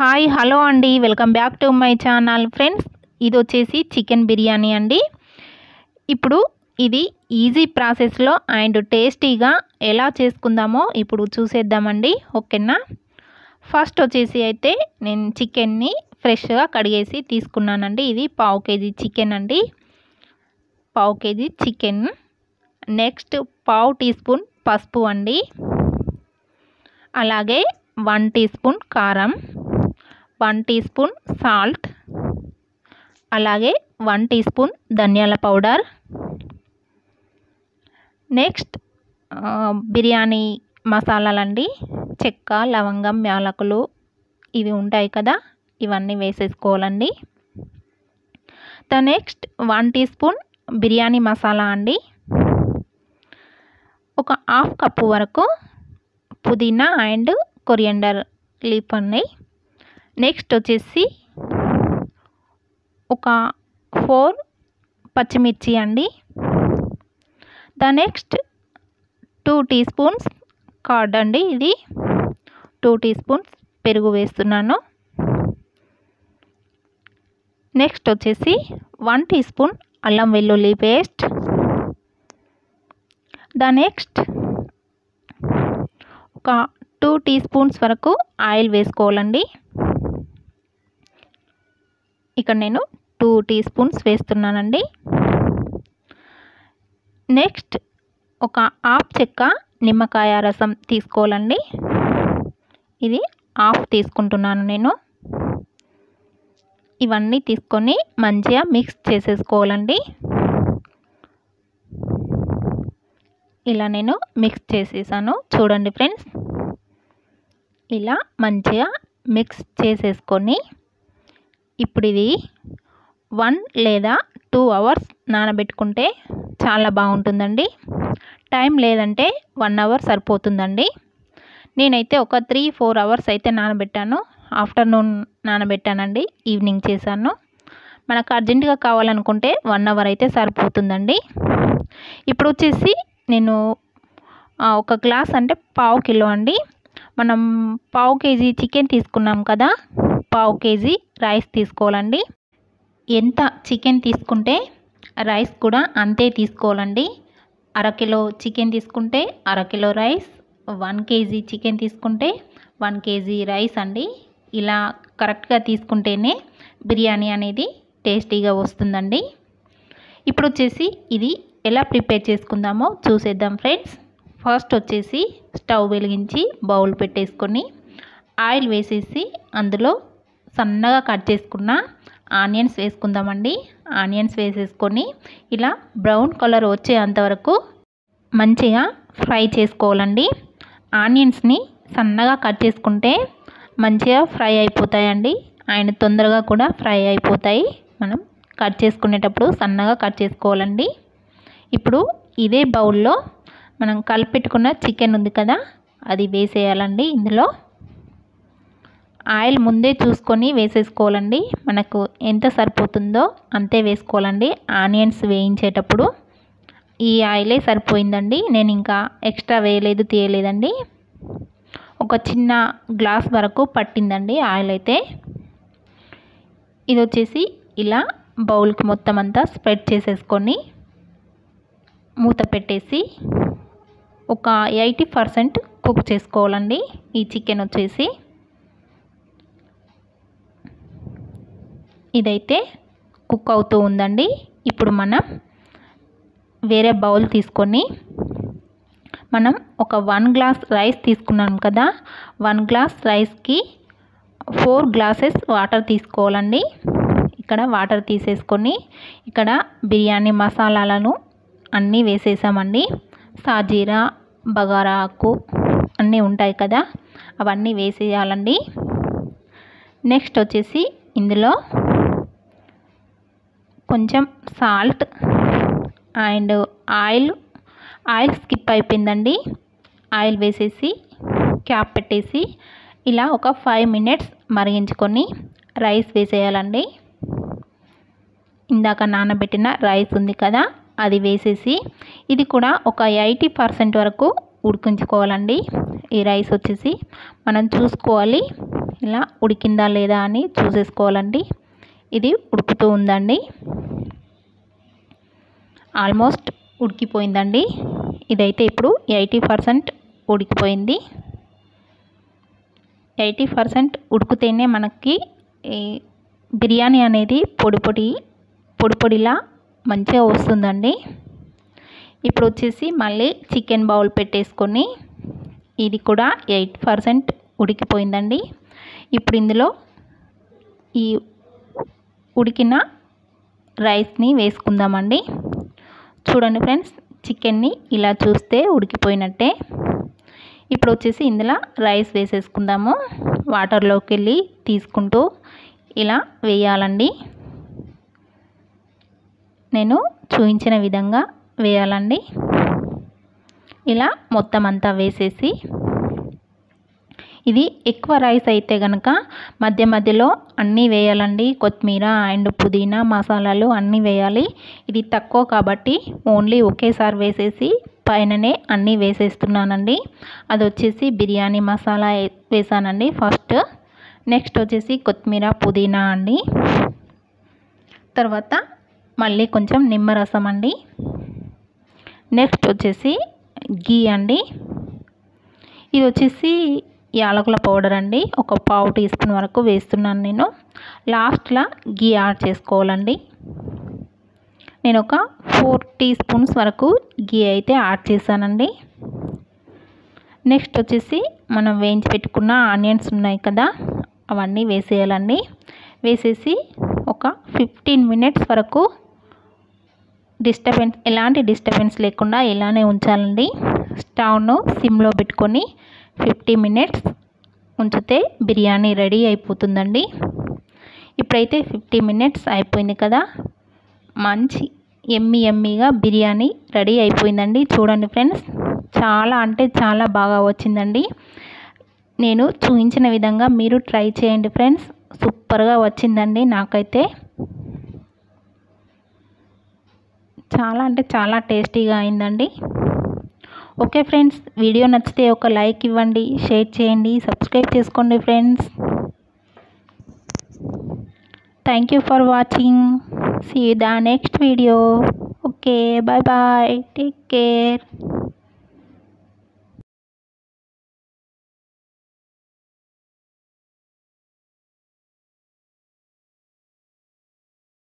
hi hello అండి welcome back to my channel friends ఇది వచ్చేసి చికెన్ బిర్యానీ అండి ఇప్పుడు ఇది ఈజీ ప్రాసెస్లో అండ్ టేస్టీగా ఎలా చేసుకుందామో ఇప్పుడు చూసేద్దామండి ఓకేనా ఫస్ట్ వచ్చేసి అయితే నేను చికెన్ని ఫ్రెష్గా కడిగేసి తీసుకున్నానండి ఇది పావు కేజీ చికెన్ అండి పావు కేజీ చికెన్ నెక్స్ట్ పావు టీ స్పూన్ పసుపు అండి అలాగే వన్ టీ స్పూన్ కారం వన్ టీ స్పూన్ సాల్ట్ అలాగే వన్ టీ స్పూన్ ధనియాల పౌడర్ నెక్స్ట్ బిర్యానీ మసాలాలండి చెక్క లవంగం యాలకులు ఇవి ఉంటాయి కదా ఇవన్నీ వేసేసుకోవాలండి the next one teaspoon biryani masala అండి ఒక హాఫ్ కప్పు వరకు పుదీనా అండ్ కొరియండర్ లీఫ్ ఉన్నాయి నెక్స్ట్ వచ్చేసి ఒక ఫోర్ పచ్చిమిర్చి అండి the next two teaspoons curd అండి ఇది టూ టీ స్పూన్స్ పెరుగు వేస్తున్నాను నెక్స్ట్ వచ్చేసి వన్ టీ స్పూన్ అల్లం వెల్లుల్లి పేస్ట్ ద నెక్స్ట్ ఒక టూ టీ స్పూన్స్ వరకు ఆయిల్ వేసుకోవాలండి ఇక్కడ నేను టూ టీ స్పూన్స్ వేస్తున్నానండి నెక్స్ట్ ఒక హాఫ్ చెక్క నిమ్మకాయ రసం తీసుకోవాలండి ఇది హాఫ్ తీసుకుంటున్నాను నేను ఇవన్నీ తీసుకొని మంచిగా మిక్స్ చేసేసుకోవాలండి ఇలా నేను మిక్స్ చేసేసాను చూడండి ఫ్రెండ్స్ ఇలా మంచిగా మిక్స్ చేసేసుకొని ఇప్పుడు ఇది వన్ లేదా టూ అవర్స్ నానబెట్టుకుంటే చాలా బాగుంటుందండి టైం లేదంటే వన్ అవర్ సరిపోతుందండి నేనైతే ఒక త్రీ ఫోర్ అవర్స్ అయితే నానబెట్టాను ఆఫ్టర్నూన్ నానబెట్టానండి ఈవినింగ్ చేశాను మనకు అర్జెంటుగా కావాలనుకుంటే వన్ అవర్ అయితే సరిపోతుందండి ఇప్పుడు వచ్చేసి నేను ఒక గ్లాస్ అంటే పావు కిలో అండి మనం పావు కేజీ చికెన్ తీసుకున్నాం కదా పావు కేజీ రైస్ తీసుకోవాలండి ఎంత చికెన్ తీసుకుంటే రైస్ కూడా అంతే తీసుకోవాలండి అరకిలో చికెన్ తీసుకుంటే అరకిలో రైస్ వన్ కేజీ చికెన్ తీసుకుంటే వన్ కేజీ రైస్ అండి ఇలా కరెక్ట్గా తీసుకుంటేనే బిర్యానీ అనేది టేస్టీగా వస్తుందండి ఇప్పుడు వచ్చేసి ఇది ఎలా ప్రిపేర్ చేసుకుందామో చూసేద్దాం ఫ్రెండ్స్ ఫస్ట్ వచ్చేసి స్టవ్ వెలిగించి బౌల్ పెట్టేసుకొని ఆయిల్ వేసేసి అందులో సన్నగా కట్ చేసుకున్న ఆనియన్స్ వేసుకుందామండి ఆనియన్స్ వేసేసుకొని ఇలా బ్రౌన్ కలర్ వచ్చేంతవరకు మంచిగా ఫ్రై చేసుకోవాలండి ఆనియన్స్ని సన్నగా కట్ చేసుకుంటే మంచిగా ఫ్రై అయిపోతాయండి అండ్ తొందరగా కూడా ఫ్రై అయిపోతాయి మనం కట్ చేసుకునేటప్పుడు సన్నగా కట్ చేసుకోవాలండి ఇప్పుడు ఇదే బౌల్లో మనం కలిపెట్టుకున్న చికెన్ ఉంది కదా అది వేసేయాలండి ఇందులో ఆయిల్ ముందే చూసుకొని వేసేసుకోవాలండి మనకు ఎంత సరిపోతుందో అంతే వేసుకోవాలండి ఆనియన్స్ వేయించేటప్పుడు ఈ ఆయిలే సరిపోయిందండి నేను ఇంకా ఎక్స్ట్రా వేయలేదు తీయలేదండి ఒక చిన్న గ్లాస్ వరకు పట్టిందండి ఆయిల్ అయితే ఇది వచ్చేసి ఇలా బౌల్కి మొత్తం అంతా స్ప్రెడ్ చేసేసుకొని మూత పెట్టేసి ఒక ఎయిటీ పర్సెంట్ కుక్ చేసుకోవాలండి ఈ చికెన్ వచ్చేసి ఇదైతే కుక్ అవుతూ ఉందండి ఇప్పుడు మనం వేరే బౌల్ తీసుకొని మనం ఒక వన్ గ్లాస్ రైస్ తీసుకున్నాం కదా వన్ గ్లాస్ రైస్కి ఫోర్ గ్లాసెస్ వాటర్ తీసుకోవాలండి ఇక్కడ వాటర్ తీసేసుకొని ఇక్కడ బిర్యానీ మసాలాలను అన్నీ వేసేసామండి సాజీరా బగారా ఆకు అన్నీ ఉంటాయి కదా అవన్నీ వేసేయాలండి నెక్స్ట్ వచ్చేసి ఇందులో కొంచెం salt and oil oil skip అయిపోయిందండి ఆయిల్ వేసేసి క్యాప్ పెట్టేసి ఇలా ఒక ఫైవ్ మినిట్స్ మరిగించుకొని రైస్ వేసేయాలండి ఇందాక నానబెట్టిన రైస్ ఉంది కదా అది వేసేసి ఇది కూడా ఒక ఎయిటీ పర్సెంట్ వరకు ఉడికించుకోవాలండి ఈ రైస్ వచ్చేసి మనం చూసుకోవాలి ఇలా ఉడికిందా లేదా అని చూసేసుకోవాలండి ఇది ఉడుకుతూ ఉందండి ఆల్మోస్ట్ ఉడికిపోయిందండి ఇదైతే ఇప్పుడు ఎయిటీ పర్సెంట్ ఉడికిపోయింది ఎయిటీ పర్సెంట్ ఉడికితేనే మనకి బిర్యానీ అనేది పొడి పొడి పొడి పొడిలా మంచిగా వస్తుందండి ఇప్పుడు వచ్చేసి మళ్ళీ చికెన్ బౌల్ పెట్టేసుకొని ఇది కూడా ఎయిట్ పర్సెంట్ ఉడికిపోయిందండి ఇప్పుడు ఇందులో ఈ ఉడికిన రైస్ని వేసుకుందామండి చూడండి ఫ్రెండ్స్ చికెన్ని ఇలా చూస్తే ఉడికిపోయినట్టే ఇప్పుడు వచ్చేసి ఇందులో రైస్ వేసేసుకుందాము వాటర్లోకి వెళ్ళి తీసుకుంటూ ఇలా వేయాలండి నేను చూపించిన విధంగా వేయాలండి ఇలా మొత్తం అంతా వేసేసి ఇది ఎక్కువ రైస్ అయితే కనుక మధ్య మధ్యలో అన్నీ వేయాలండి కొత్తిమీర అండ్ పుదీనా మసాలాలు అన్నీ వేయాలి ఇది తక్కువ కాబట్టి ఓన్లీ ఒకేసారి వేసేసి పైననే అన్నీ వేసేస్తున్నానండి అది వచ్చేసి బిర్యానీ మసాలా వేసానండి ఫస్ట్ నెక్స్ట్ వచ్చేసి కొత్తిమీర పుదీనా అండి తర్వాత మళ్ళీ కొంచెం నిమ్మరసం అండి నెక్స్ట్ వచ్చేసి గీ అండి ఇది వచ్చేసి యాలకుల పౌడర్ అండి ఒక పావు టీ స్పూన్ వరకు వేస్తున్నాను నేను లాస్ట్లో గీ యాడ్ చేసుకోవాలండి నేను ఒక ఫోర్ టీ స్పూన్స్ వరకు గీ అయితే యాడ్ చేశానండి నెక్స్ట్ వచ్చేసి మనం వేయించి పెట్టుకున్న ఆనియన్స్ ఉన్నాయి కదా అవన్నీ వేసేయాలండి వేసేసి ఒక ఫిఫ్టీన్ మినిట్స్ వరకు డిస్టర్బెన్స్ ఎలాంటి డిస్టర్బెన్స్ లేకుండా ఇలానే ఉంచాలండి స్టవ్ను సిమ్లో పెట్టుకొని ఫిఫ్టీ మినిట్స్ ఉంచితే బిర్యానీ రెడీ అయిపోతుందండి ఇప్పుడైతే ఫిఫ్టీ మినిట్స్ అయిపోయింది కదా మంచి ఎమ్మి ఎమ్మిగా బిర్యానీ రెడీ అయిపోయిందండి చూడండి ఫ్రెండ్స్ చాలా అంటే చాలా బాగా వచ్చిందండి నేను చూపించిన విధంగా మీరు ట్రై చేయండి ఫ్రెండ్స్ సూపర్గా వచ్చిందండి నాకైతే చాలా అంటే చాలా టేస్టీగా అయిందండి ఓకే ఫ్రెండ్స్ వీడియో నచ్చితే ఒక లైక్ ఇవ్వండి షేర్ చేయండి సబ్స్క్రైబ్ చేసుకోండి friends thank you for watching see the next video okay bye bye take care